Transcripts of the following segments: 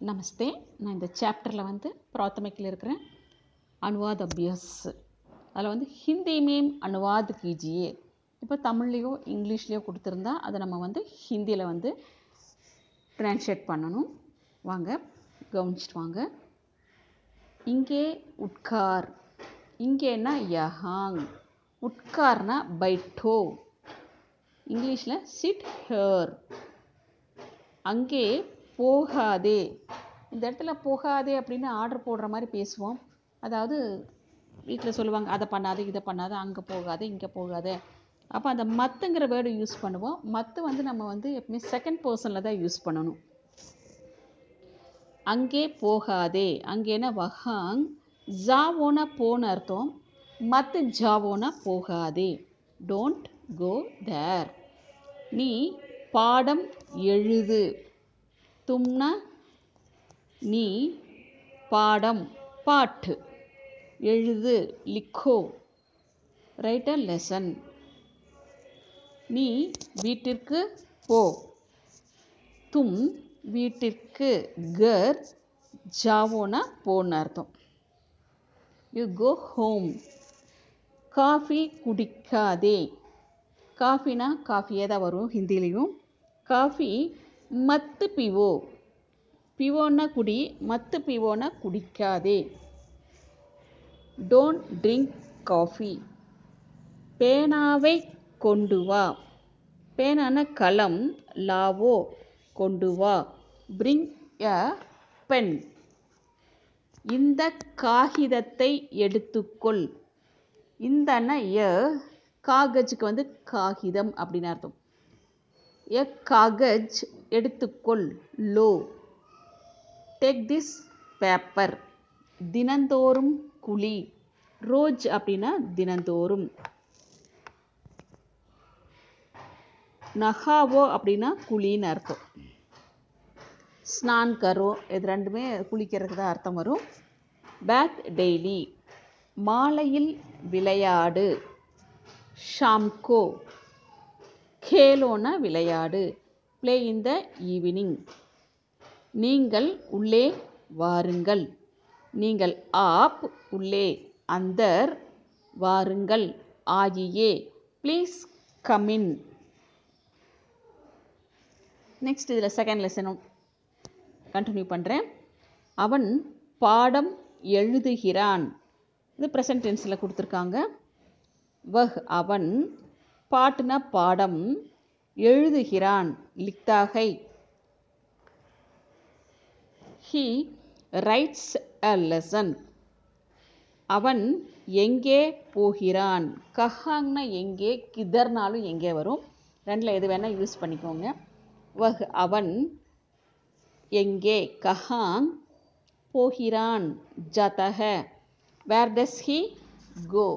நமஸ்தே நான் இந்த சாப்டரில் வந்து பிராத்தமிக்கில் இருக்கிறேன் அனுவாத் அபியாஸ் அதில் வந்து ஹிந்தி மேம் அனுவாத் கீஜியே இப்போ தமிழ்லேயோ இங்கிலீஷ்லேயோ கொடுத்துருந்தா அதை நம்ம வந்து ஹிந்தியில் வந்து ட்ரான்ஸ்லேட் பண்ணணும் வாங்க கவனிச்சிட்டு வாங்க இங்கே உட்கார் இங்கேனா யஹாங் உட்கார்னா பைட்டோ இங்கிலீஷில் சிட் ஹேர் அங்கே போகாதே இந்த இடத்துல போகாதே அப்படின்னு ஆர்டர் போடுற மாதிரி பேசுவோம் அதாவது வீட்டில் சொல்லுவாங்க அதை பண்ணாத இதை பண்ணாத அங்கே போகாத இங்கே போகாத அப்போ அந்த மத்துங்கிற வேர்டு யூஸ் பண்ணுவோம் மத்து வந்து நம்ம வந்து எப்பவுமே செகண்ட் பர்சனில் தான் யூஸ் பண்ணணும் அங்கே போகாதே அங்கேனா வஹாங் ஜாவோனா போன அர்த்தம் மத்து ஜாவோனா போகாதே டோன்ட் கோ தேர் நீ பாடம் எழுது தும்னா நீ பாடம் பாட்டு எழுது லிக்கோ ரைட் அ லெசன் நீ வீட்டிற்கு போ தும் வீட்டிற்கு கர் ஜாவோனா போன்னு அர்த்தம் யூ கோ ஹோம் காஃபி குடிக்காதே காஃபினா காஃபியே தான் வரும் ஹிந்திலையும் காஃபி மத்து பிவோ பிவோன்னா குடி மத்து பிவோன்னா குடிக்காதே டோன்ட் ட்ரிங்க் காஃபி பேனாவை கொண்டு வா பேனான களம் லாவோ கொண்டு வா பிரிங் எ பென் இந்த காகிதத்தை எடுத்துக்கொள் இந்தன்னா எ காகஜுக்கு வந்து காகிதம் அப்படின்னு அர்த்தம் எ காகஜ் எடுத்துக்கொள் லோ டேக் திஸ் பேப்பர் தினந்தோறும் குழி ரோஜ் அப்படின்னா தினந்தோறும் நகாவோ அப்படின்னா குழின்னு அர்த்தம் ஸ்நான் கரோ இது ரெண்டுமே குளிக்கிறதுக்கு தான் அர்த்தம் வரும் பேத் டெய்லி மாலையில் விளையாடு ஷாம்கோ கேலோனா விளையாடு ப்ளே இன் த ஈவினிங் நீங்கள் உள்ளே வாருங்கள் நீங்கள் ஆப் உள்ளே அந்தர் வாருங்கள் ஆகியே ப்ளீஸ் கமின் நெக்ஸ்ட் இதில் செகண்ட் லெசனும் கண்டினியூ பண்ணுறேன் அவன் பாடம் எழுதுகிறான் இது ப்ரெசன்ட் டென்ஸில் கொடுத்துருக்காங்க வஹ் அவன் பாட்டுனா பாடம் எழுதுகிறான் லிக்தாகை ஹீ ரைட்ஸ் அ லெசன் அவன் எங்கே போகிறான் கஹாங்னா எங்கே கிதர்னாலும் எங்கே வரும் ரெண்டில் எது வேணால் யூஸ் பண்ணிக்கோங்க வஹ் அவன் எங்கே கஹாங் போகிறான் ஜதக வேர் டஸ் ஹி கோ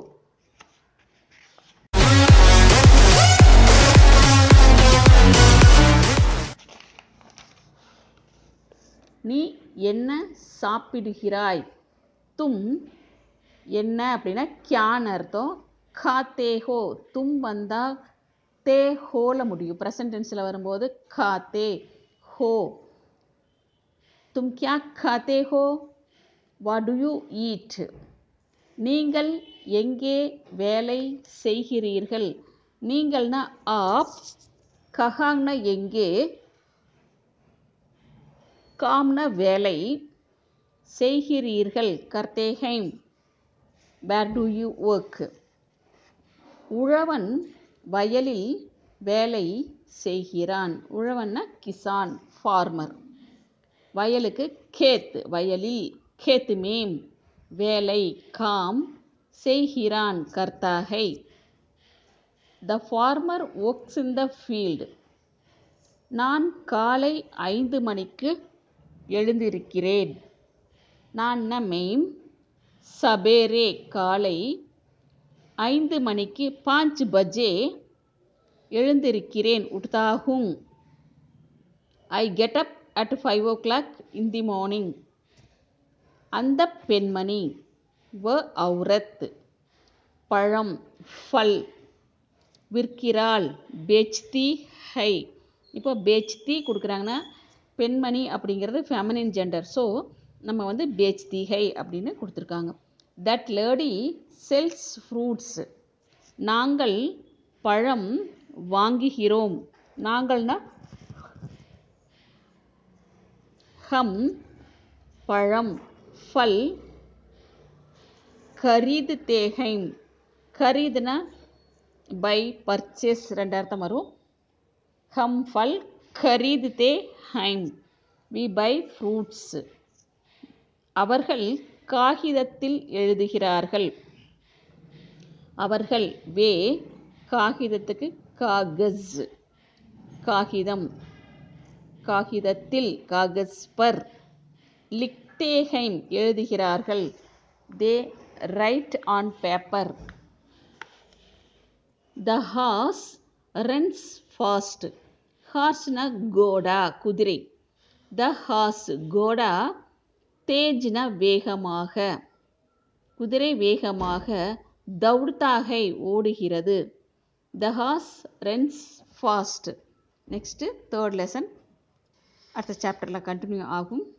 நீ என்ன சாப்பிடுகிறாய் தும் என்ன அப்படின்னா கியான் அர்த்தம் காத்தேஹோ தும் வந்தால் தே ஹோல முடியும் ப்ரெசன்ட் டென்ஸில் வரும்போது காத்தே ஹோ தும் கியா காத்தே ஹோ வாட் டு யூ ஈட் நீங்கள் எங்கே வேலை செய்கிறீர்கள் நீங்கள்னா ஆப் கஹாங்னா எங்கே காம்னா வேலை செய்கிறீர்கள் கர்த்தேஹைம் வேர் டு யூ ஒர்க் உழவன் வயலில் வேலை செய்கிறான் உழவன்னா கிசான் ஃபார்மர் வயலுக்கு கேத் வயலில் கேத் மேம் வேலை காம் செய்கிறான் கர்த்தாகை the farmer works in the field நான் காலை ஐந்து மணிக்கு எழுந்திருக்கிறேன் நான் மேம் சபேரே காலை ஐந்து மணிக்கு பாஞ்ச் பஜே எழுந்திருக்கிறேன் உட்தாகும் I get up at five o'clock in the morning அந்த பெண்மணி வ அவுரத் பழம் ஃபல் விற்கிறாள் பேச்தி ஹை இப்போ பேச்தி கொடுக்குறாங்கன்னா பெண்மணி அப்படிங்கிறது ஃபெமனின் ஜெண்டர் ஸோ நம்ம வந்து பேச்தி ஹை அப்படின்னு கொடுத்துருக்காங்க தட் லேடி செல்ஸ் ஃப்ரூட்ஸ் நாங்கள் பழம் வாங்குகிறோம் நாங்கள்னா ஹம் பழம் ஃபல் கரீது தேஹைம் கரீதுனா பை பர்ச்சேஸ் ரெண்டு அர்த்தம் வரும் ஹம் ஃபல் கரீது தே ஹைம் வி பை ஃப்ரூட்ஸ் அவர்கள் காகிதத்தில் எழுதுகிறார்கள் அவர்கள் வே காகிதத்துக்கு காகஸ் காகிதம் காகிதத்தில் காகஸ் பர் லிக்டேஹைம் எழுதுகிறார்கள் they write on paper the horse runs fast ஹார்ஸ்னா கோடா குதிரை த ஹார்ஸ் கோடா தேஜ்னா வேகமாக குதிரை வேகமாக தௌடுதாகை ஓடுகிறது the horse runs fast next third lesson அடுத்த சாப்டரில் கண்டினியூ ஆகும்